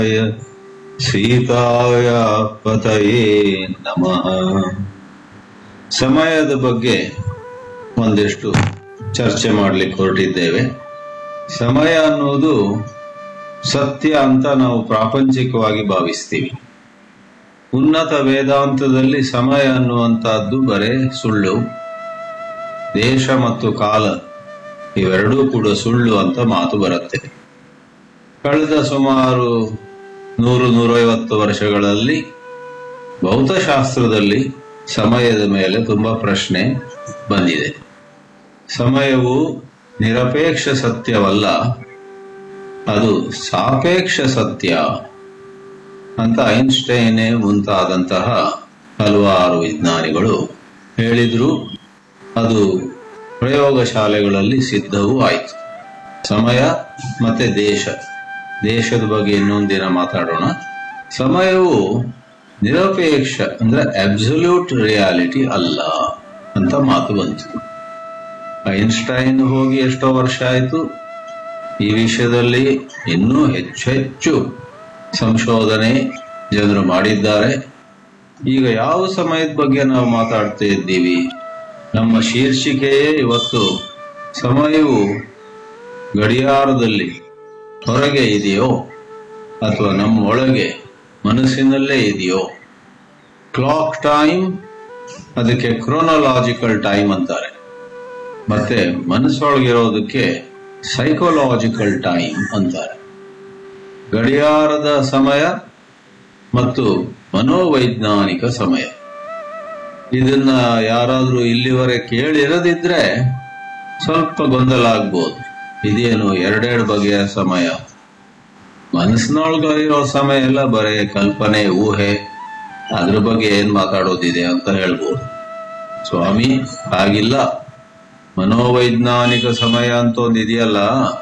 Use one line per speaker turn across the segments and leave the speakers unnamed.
ಸೀತಾಯ ಪತಯೇ ನಮಃ ಸಮಯದ ಬಗ್ಗೆ ಒಂದಿಷ್ಟು ಚರ್ಚೆ ಮಾಡಲಿಕ್ಕೆ ಹೊರಟಿದ್ದೇವೆ ಸಮಯ ಅನ್ನೋದು ಸತ್ಯ ಅಂತ ನಾವು ಪ್ರಾಪಂಚಿಕವಾಗಿ ಭಾವಿಸ್ತೀವಿ ಉನ್ನತ ವೇದಾಂತದಲ್ಲಿ ಸಮಯ ಅನ್ನುವಂತಹದ್ದು ಬರೇ ಸುಳ್ಳು ದೇಶ ಮತ್ತು ಕಾಲ ಇವೆರಡೂ ಕೂಡ ಸುಳ್ಳು ಅಂತ ಮಾತು ಬರುತ್ತೆ ಕಳೆದ ಸುಮಾರು ನೂರು ನೂರೈವತ್ತು ವರ್ಷಗಳಲ್ಲಿ ಭೌತಶಾಸ್ತ್ರದಲ್ಲಿ ಸಮಯದ ಮೇಲೆ ತುಂಬಾ ಪ್ರಶ್ನೆ ಬಂದಿದೆ ಸಮಯವು ನಿರಪೇಕ್ಷ ಸತ್ಯವಲ್ಲ ಅದು ಸಾಪೇಕ್ಷ ಸತ್ಯ ಅಂತ ಐನ್ಸ್ಟೈನೆ ಮುಂತಾದಂತಹ ಹಲವಾರು ವಿಜ್ಞಾನಿಗಳು ಹೇಳಿದ್ರು ಅದು ಪ್ರಯೋಗಶಾಲೆಗಳಲ್ಲಿ ಸಿದ್ಧವೂ ಆಯಿತು ಸಮಯ ಮತ್ತೆ ದೇಶ ದೇಶದ ಬಗ್ಗೆ ಇನ್ನೊಂದು ದಿನ ಮಾತಾಡೋಣ ಸಮಯವು ನಿರಪೇಕ್ಷ ಅಂದ್ರೆ ಅಬ್ಸಲ್ಯೂಟ್ ರಿಯಾಲಿಟಿ ಅಲ್ಲ ಅಂತ ಮಾತು ಬಂತು ಐನ್ಸ್ಟೈನ್ ಹೋಗಿ ಎಷ್ಟೋ ವರ್ಷ ಆಯಿತು ಈ ವಿಷಯದಲ್ಲಿ ಇನ್ನೂ ಹೆಚ್ಚು ಹೆಚ್ಚು ಸಂಶೋಧನೆ ಜನರು ಮಾಡಿದ್ದಾರೆ ಈಗ ಯಾವ ಸಮಯದ ಬಗ್ಗೆ ನಾವು ಮಾತಾಡ್ತಾ ಇದ್ದೀವಿ ನಮ್ಮ ಶೀರ್ಷಿಕೆಯೇ ಇವತ್ತು ಸಮಯವು ಗಡಿಯಾರದಲ್ಲಿ ಹೊರಗೆ ಇದೆಯೋ ಅಥವಾ ನಮ್ಮ ಒಳಗೆ ಮನಸ್ಸಿನಲ್ಲೇ ಇದೆಯೋ ಕ್ಲಾಕ್ ಟೈಮ್ ಅದಕ್ಕೆ ಕ್ರೋನಲಾಜಿಕಲ್ ಟೈಮ್ ಅಂತಾರೆ ಮತ್ತೆ ಮನಸ್ಸೊಳಗಿರೋದಕ್ಕೆ ಸೈಕೋಲಾಜಿಕಲ್ ಟೈಮ್ ಅಂತಾರೆ ಗಡಿಯಾರದ ಸಮಯ ಮತ್ತು ಮನೋವೈಜ್ಞಾನಿಕ ಸಮಯ ಇದನ್ನ ಯಾರಾದ್ರೂ ಇಲ್ಲಿವರೆಗೆ ಕೇಳಿರದಿದ್ರೆ ಸ್ವಲ್ಪ ಗೊಂದಲ ಆಗ್ಬೋದು ಇದೇನು ಎರಡೆರಡು ಬಗೆಯ ಸಮಯ ಮನಸ್ಸಿನೊಳಗಿರೋ ಸಮಯ ಎಲ್ಲ ಬರೇ ಕಲ್ಪನೆ ಊಹೆ ಅದ್ರ ಬಗ್ಗೆ ಏನ್ ಮಾತಾಡೋದಿದೆ ಅಂತ ಹೇಳ್ಬೋದು ಸ್ವಾಮಿ ಹಾಗಿಲ್ಲ ಮನೋವೈಜ್ಞಾನಿಕ ಸಮಯ ಅಂತ ಒಂದು ಇದೆಯಲ್ಲ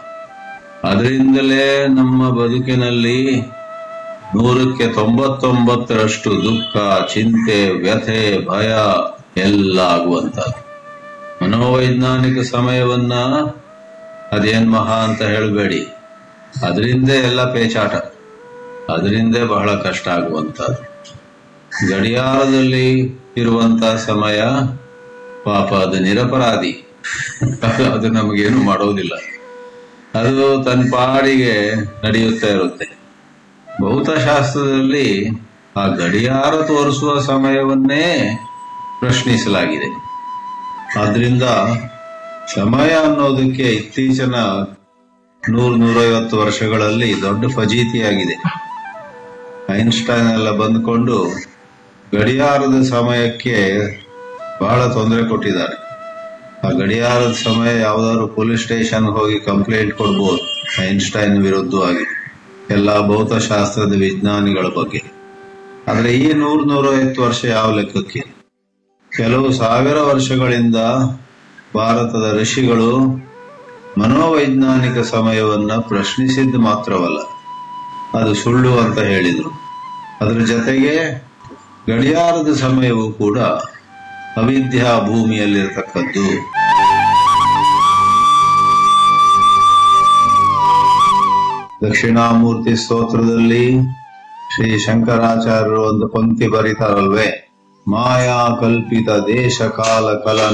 ಅದರಿಂದಲೇ ನಮ್ಮ ಬದುಕಿನಲ್ಲಿ ನೂರಕ್ಕೆ ತೊಂಬತ್ತೊಂಬತ್ತರಷ್ಟು ದುಃಖ ಚಿಂತೆ ವ್ಯಥೆ ಭಯ ಎಲ್ಲ ಆಗುವಂತದ್ದು ಮನೋವೈಜ್ಞಾನಿಕ ಸಮಯವನ್ನ ಅದೇನ್ ಮಹಾ ಅಂತ ಹೇಳಬೇಡಿ ಅದರಿಂದ ಎಲ್ಲ ಪೇಚಾಟ ಅದರಿಂದೇ ಬಹಳ ಕಷ್ಟ ಆಗುವಂತದ್ದು ಗಡಿಯಾರದಲ್ಲಿ ಇರುವಂತ ಸಮಯ ಪಾಪ ಅದು ನಿರಪರಾಧಿ ಅದು ನಮಗೇನು ಮಾಡೋದಿಲ್ಲ ಅದು ತನ್ನ ಪಾಡಿಗೆ ನಡೆಯುತ್ತಾ ಇರುತ್ತೆ ಭೌತಶಾಸ್ತ್ರದಲ್ಲಿ ಆ ಗಡಿಯಾರ ತೋರಿಸುವ ಸಮಯವನ್ನೇ ಪ್ರಶ್ನಿಸಲಾಗಿದೆ ಆದ್ರಿಂದ ಸಮಯ ಅನ್ನೋದಕ್ಕೆ ಇತ್ತೀಚಿನ ನೂರ್ ನೂರೈವತ್ತು ವರ್ಷಗಳಲ್ಲಿ ದೊಡ್ಡ ಫಜೀತಿಯಾಗಿದೆ ಐನ್ಸ್ಟೈನ್ ಎಲ್ಲ ಬಂದ್ಕೊಂಡು ಗಡಿಯಾರದ ಸಮಯಕ್ಕೆ ಬಹಳ ತೊಂದರೆ ಕೊಟ್ಟಿದ್ದಾರೆ ಆ ಗಡಿಯಾರದ ಸಮಯ ಯಾವ್ದಾದ್ರು ಪೊಲೀಸ್ ಸ್ಟೇಷನ್ ಹೋಗಿ ಕಂಪ್ಲೇಂಟ್ ಕೊಡ್ಬೋದು ಐನ್ಸ್ಟೈನ್ ವಿರುದ್ಧವಾಗಿ ಎಲ್ಲ ಭೌತಶಾಸ್ತ್ರದ ವಿಜ್ಞಾನಿಗಳ ಬಗ್ಗೆ ಆದ್ರೆ ಈ ನೂರ್ ನೂರೈವತ್ತು ವರ್ಷ ಯಾವ ಲೆಕ್ಕಕ್ಕೆ ಕೆಲವು ಸಾವಿರ ವರ್ಷಗಳಿಂದ ಭಾರತದ ಋಷಿಗಳು ಮನೋವೈಜ್ಞಾನಿಕ ಸಮಯವನ್ನ ಪ್ರಶ್ನಿಸಿದ್ದು ಮಾತ್ರವಲ್ಲ ಅದು ಸುಳ್ಳು ಅಂತ ಹೇಳಿದ್ರು ಅದ್ರ ಜೊತೆಗೆ ಗಡಿಯಾರದ ಸಮಯವು ಕೂಡ ಅವಿದ್ಯಾ ಭೂಮಿಯಲ್ಲಿರತಕ್ಕದ್ದು ದಕ್ಷಿಣಾಮೂರ್ತಿ ಸ್ತೋತ್ರದಲ್ಲಿ ಶ್ರೀ ಶಂಕರಾಚಾರ್ಯರು ಒಂದು ಪಂಕ್ತಿ ಬರೀತಾರಲ್ವೇ ಮಾಯಾ ಕಲ್ಪಿತ ದೇಶ ಕಾಲ ಕಲನ